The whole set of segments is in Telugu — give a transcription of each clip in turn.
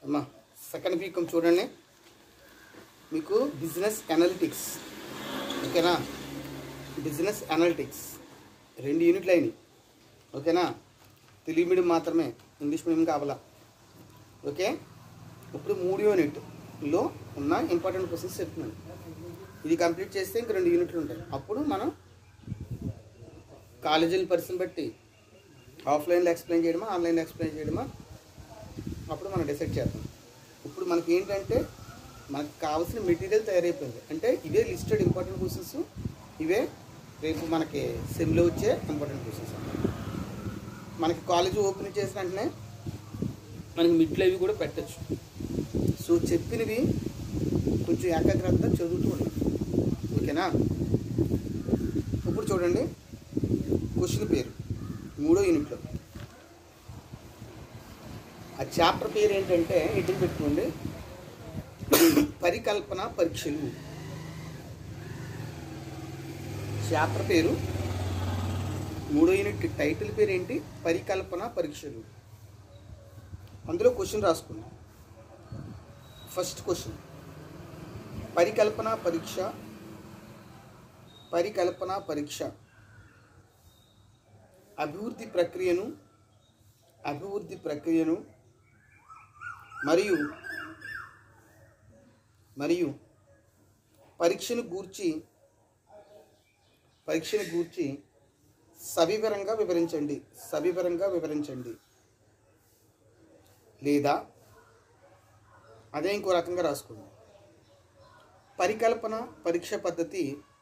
అమ్మా సెకండ్ వీక్ చూడండి మీకు బిజినెస్ అనలిటిక్స్ ఓకేనా బిజినెస్ అనలిటిక్స్ రెండు యూనిట్లు అయినాయి ఓకేనా తెలుగు మీడియం మాత్రమే ఇంగ్లీష్ మీడియం కావాలా ఓకే ఇప్పుడు మూడు యూనిట్లో ఉన్న ఇంపార్టెంట్ క్వశ్చన్స్ చెప్తున్నాను ఇది కంప్లీట్ చేస్తే ఇంక రెండు యూనిట్లు ఉంటాయి అప్పుడు మనం కాలేజీల పరిస్థితిని బట్టి ఆఫ్లైన్లో ఎక్స్ప్లెయిన్ చేయడమా ఆన్లైన్లో ఎక్స్ప్లెయిన్ చేయడమా అప్పుడు మనం డిసైడ్ చేద్దాం ఇప్పుడు మనకి ఏంటంటే మనకు కావాల్సిన మెటీరియల్ తయారైపోయింది అంటే ఇవే లిస్టెడ్ ఇంపార్టెంట్ క్వశ్చన్స్ ఇవే రేపు మనకి సెమ్లో వచ్చే ఇంపార్టెంట్ క్వశ్చన్స్ మనకి కాలేజ్ ఓపెన్ చేసిన వెంటనే మనకి మిడ్లు అవి కూడా పెట్టచ్చు సో చెప్పినవి కొంచెం ఏకాగ్రత చదువుతూ ఉండండి ఓకేనా ఇప్పుడు చూడండి క్వశ్చన్ పేరు మూడో యూనిట్లో ఆ చాప్టర్ పేరు ఏంటంటే ఇటు పెట్టుకోండి పరికల్పన పరీక్షలు చాప్టర్ పేరు మూడో యూనిట్ టైటిల్ పేరు ఏంటి పరికల్పన పరీక్షలు అందులో క్వశ్చన్ రాసుకుందాం ఫస్ట్ క్వశ్చన్ పరికల్పన పరీక్ష పరికల్పన పరీక్ష అభివృద్ధి ప్రక్రియను అభివృద్ధి ప్రక్రియను మరియు మరియు పరీక్షను గూర్చి పరీక్షను గూర్చి సవివరంగా వివరించండి సవివరంగా వివరించండి లేదా అదే ఇంకో రకంగా రాసుకోండి పరికల్పన పరీక్ష పద్ధతి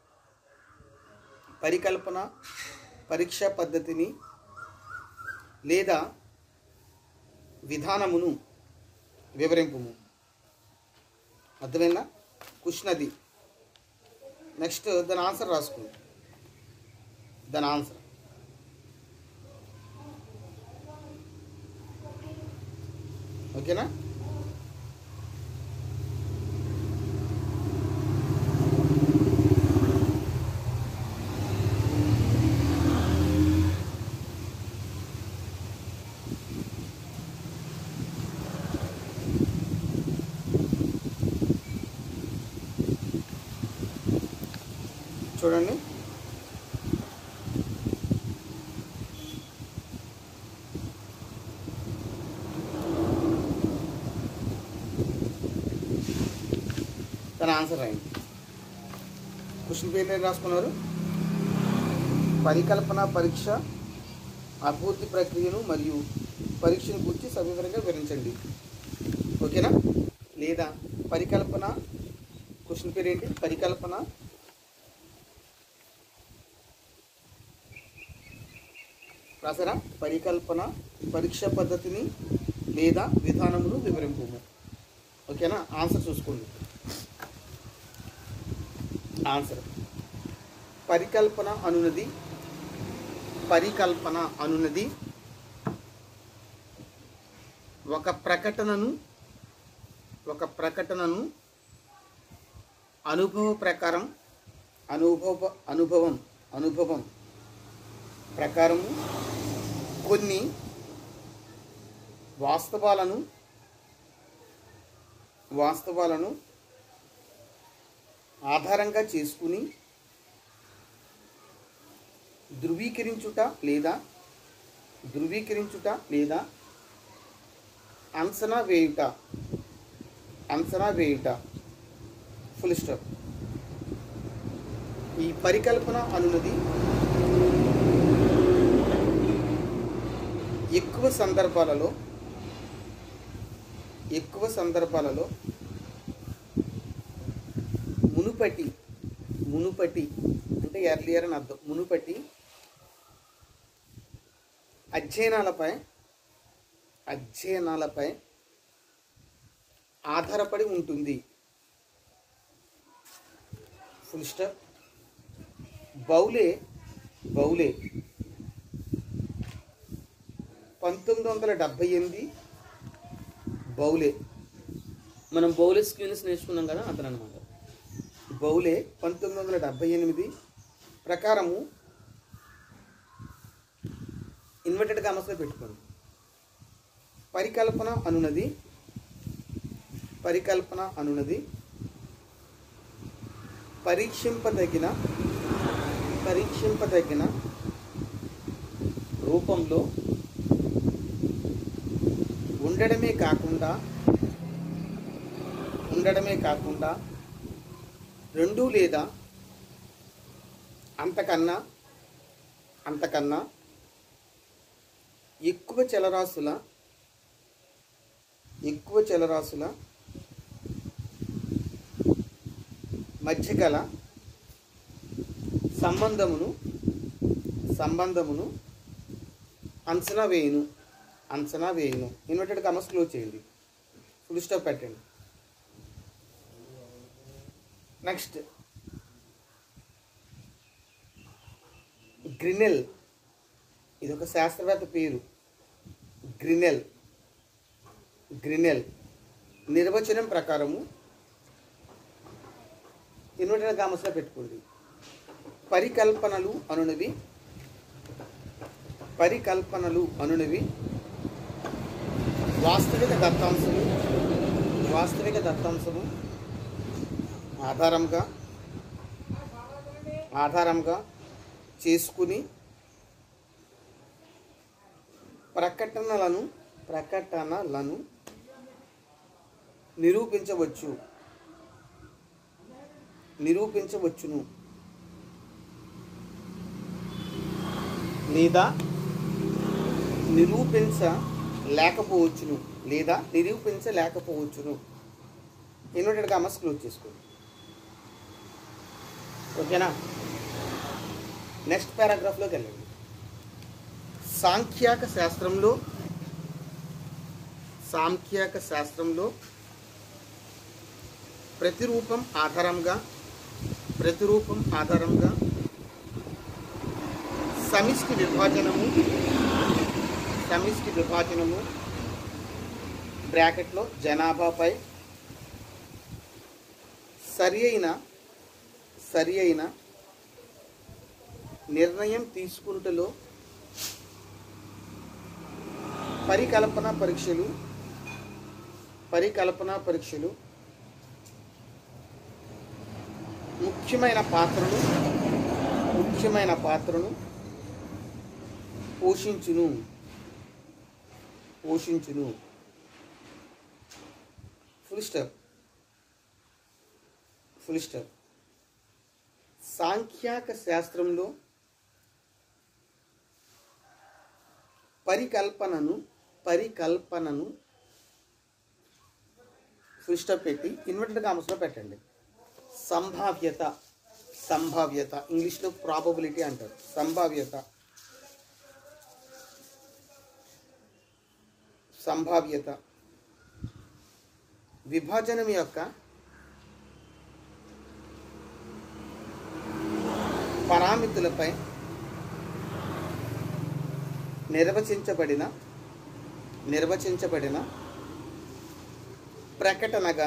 పరికల్పన పరీక్ష పద్ధతిని లేదా విధానమును వివరింపుము అర్థమైందా క్వశ్చన్ అది నెక్స్ట్ దాని ఆన్సర్ రాసుకోండి దాని ఆన్సర్ ఓకేనా చూడండి తన ఆన్సర్ రాయండి క్వశ్చన్ పేరు ఏం రాసుకున్నారు పరికల్పన పరీక్ష అభివృద్ధి ప్రక్రియను మరియు పరీక్షను గురించి సవివరంగా వివరించండి ఓకేనా లేదా పరికల్పన క్వశ్చన్ పేరు ఏంటి పరికల్పన రాసారా పరికల్పన పరీక్ష పద్ధతిని లేదా విధానమును వివరింపు ఓకేనా ఆన్సర్ చూసుకోండి ఆన్సర్ పరికల్పన అనున్నది పరికల్పన అనున్నది ఒక ప్రకటనను ఒక ప్రకటనను అనుభవ ప్రకారం అనుభవ అనుభవం అనుభవం ప్రకారము కొన్ని వాస్తవాలను వాస్తవాలను ఆధారంగా చేసుకుని ధృవీకరించుట లేదా ధృవీకరించుట లేదా అంచనా వేయుట అంచనా వేయుట ఫుల్ స్టాప్ ఈ పరికల్పన అనున్నది ఎక్కువ సందర్భాలలో ఎక్కువ సందర్భాలలో మునుపటి మునుపటి అంటే ఎర్లియర్ అని అర్థం మునుపటి అధ్యయనాలపై అధ్యయనాలపై ఆధారపడి ఉంటుంది ఫుల్ స్టాప్ బౌలే బౌలే పంతొమ్మిది వందల డెబ్భై ఎనిమిది బౌలే మనం బౌలే స్క్యూన్స్ నేర్చుకున్నాం కదా అతను అనమాట బౌలే పంతొమ్మిది వందల డెబ్భై ఎనిమిది ప్రకారము ఇన్వర్టెడ్ కామర్స్లో పెట్టుకోండి పరికల్పన అనున్నది పరికల్పన అనున్నది పరీక్షింపదగిన పరీక్షింపదగిన రూపంలో ఉండడమే కాకుండా ఉండడమే కాకుండా రెండు లేదా అంతకన్నా అంతకన్నా ఎక్కువ చలరాశుల ఎక్కువ చలరాశుల మధ్య గల సంబంధమును సంబంధమును అంచనా వేయును అంచనా వేయును ఇన్వర్టెడ్ కమర్స్ క్లోజ్ చేయండి ఫుల్ స్టాప్ పెట్టండి నెక్స్ట్ గ్రినెల్ ఇది ఒక శాస్త్రవేత్త పేరు గ్రినెల్ గ్రినెల్ నిర్వచనం ప్రకారము ఇన్వర్టెడ్ కామర్స్లో పెట్టుకోండి పరికల్పనలు అనునవి పరికల్పనలు అనునవి వాస్తవిక దత్తాంశము వాస్తవిక దత్తాంశము ఆధారంగా ఆధారంగా చేసుకుని ప్రకటనలను ప్రకటనలను నిరూపించవచ్చు నిరూపించవచ్చును లేదా నిరూపించ లేకపోవచ్చును లేదా నిరూపించలేకపోవచ్చును ఇన్వర్టెడ్ కామర్స్ క్లోజ్ చేసుకోండి ఓకేనా నెక్స్ట్ పారాగ్రాఫ్లోకి వెళ్ళండి సాంఖ్యాక శాస్త్రంలో సాంఖ్యాక శాస్త్రంలో ప్రతిరూపం ఆధారంగా ప్రతిరూపం ఆధారంగా సమిష్టి విభాజనము సమిష్టి విభాజనము బ్రాకెట్లో జనాభాపై సరి అయిన సరి అయిన నిర్ణయం తీసుకుంటలో పరికల్పన పరీక్షలు పరికల్పన పరీక్షలు ముఖ్యమైన పాత్రను ముఖ్యమైన పాత్రను పోషించును పోషించును ఫుల్ స్టాప్ ఫుల్ స్టాప్ సాంఖ్యాక శాస్త్రంలో పరికల్పనను పరికల్పనను ఫుల్ స్టాప్ పెట్టి ఇన్వర్టెడ్ కామర్స్లో పెట్టండి సంభావ్యత సంభావ్యత ఇంగ్లీష్లో ప్రాబబిలిటీ అంటారు సంభావ్యత సంభావ్యత విభజనం యొక్క పరామితులపై నిర్వచించబడిన నిర్వచించబడిన ప్రకటనగా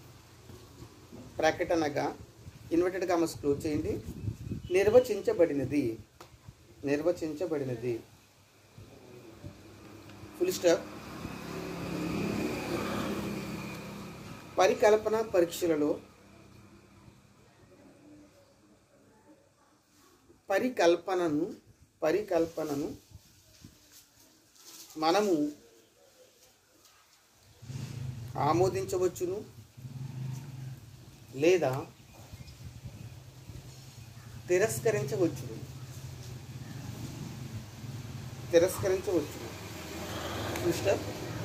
ప్రకటనగా ఇన్వర్టెడ్ కామర్స్ క్లోజ్ చేయండి నిర్వచించబడినది నిర్వచించబడినది ఫుల్ స్టాప్ పరికల్పన పరీక్షలలో పరికల్పనను పరికల్పనను మనము ఆమోదించవచ్చును లేదా తిరస్కరించవచ్చును తిరస్కరించవచ్చును సిస్టర్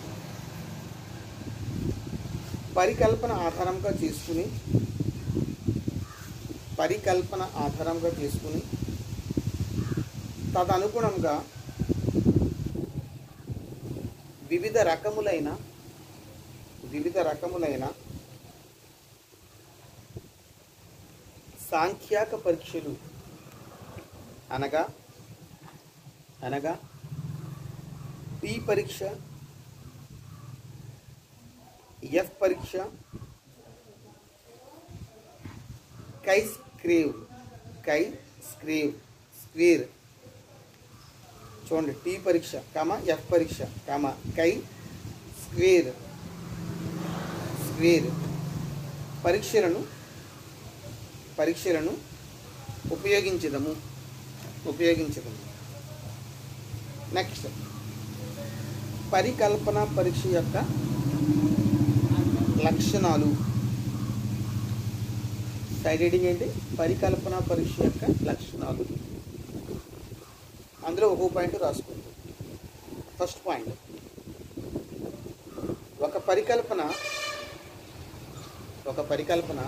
పరికల్పన ఆధారంగా చేసుకుని పరికల్పన ఆధారంగా చేసుకుని తదనుగుణంగా వివిధ రకములైన వివిధ రకములైన సాంఖ్యాక పరీక్షలు అనగా అనగా టీ పరీక్ష ఎఫ్ పరీక్ష కై స్క్రేవ్ కై స్క్రేవ్ స్క్వేర్ చూడండి టీ పరీక్ష కామ ఎఫ్ పరీక్ష కామ కై స్క్వేర్ వేర్ పరీక్షలను పరీక్షలను ఉపయోగించదము ఉపయోగించదము నెక్స్ట్ పరికల్పన పరీక్ష యొక్క లక్షణాలు సైడ్ హెడింగ్ ఏంటి పరికల్పన పరీక్ష యొక్క లక్షణాలు అందులో ఒక్కో పాయింట్ రాసుకోండి ఫస్ట్ పాయింట్ ఒక పరికల్పన ఒక పరికల్పన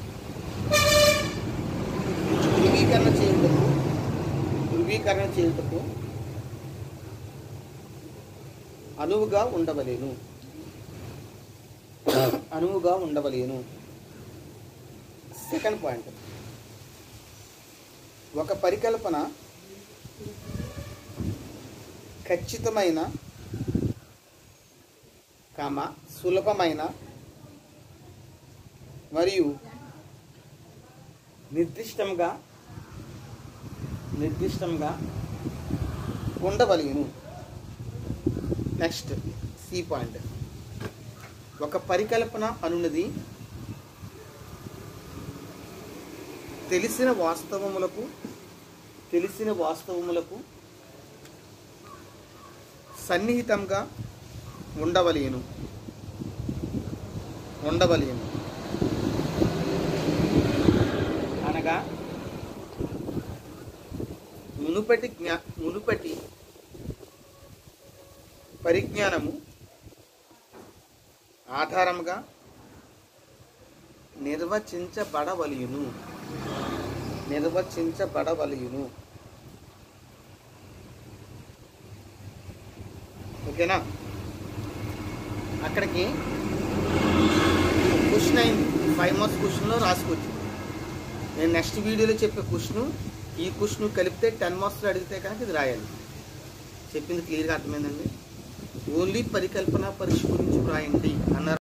ధృవీకరణ చేయుటకు ధృవీకరణ చేయుటకు అనువుగా ఉండవలేను అనువుగా ఉండవలేను సెకండ్ పాయింట్ ఒక పరికల్పన ఖచ్చితమైన కామ సులభమైన మరియు నిర్దిష్టంగా నిర్దిష్టంగా ఉండవలేను నెక్స్ట్ సి పాయింట్ ఒక పరికల్పన అనున్నది తెలిసిన వాస్తవములకు తెలిసిన వాస్తవములకు సన్నిహితంగా ఉండవలేను ఉండవలేను అనగా మునుపటి జ్ఞా మునుపటి పరిజ్ఞానము ఆధారముగా నిర్వచించబడవలయును నిర్వచించబడవలయును ఓకేనా అక్కడికి క్వశ్చన్ అయింది ఫైవ్ మార్క్స్ క్వశ్చన్లో రాసుకోవచ్చు నేను నెక్స్ట్ వీడియోలో చెప్పే క్వశ్చన్ ఈ క్వశ్చన్ కలిపితే టెన్ మార్క్స్లో అడిగితే కనుక ఇది రాయాలి చెప్పింది క్లియర్గా అర్థమైందండి ఓన్లీ పరికల్పన పరీక్ష గురించి రాయండి అన్నారు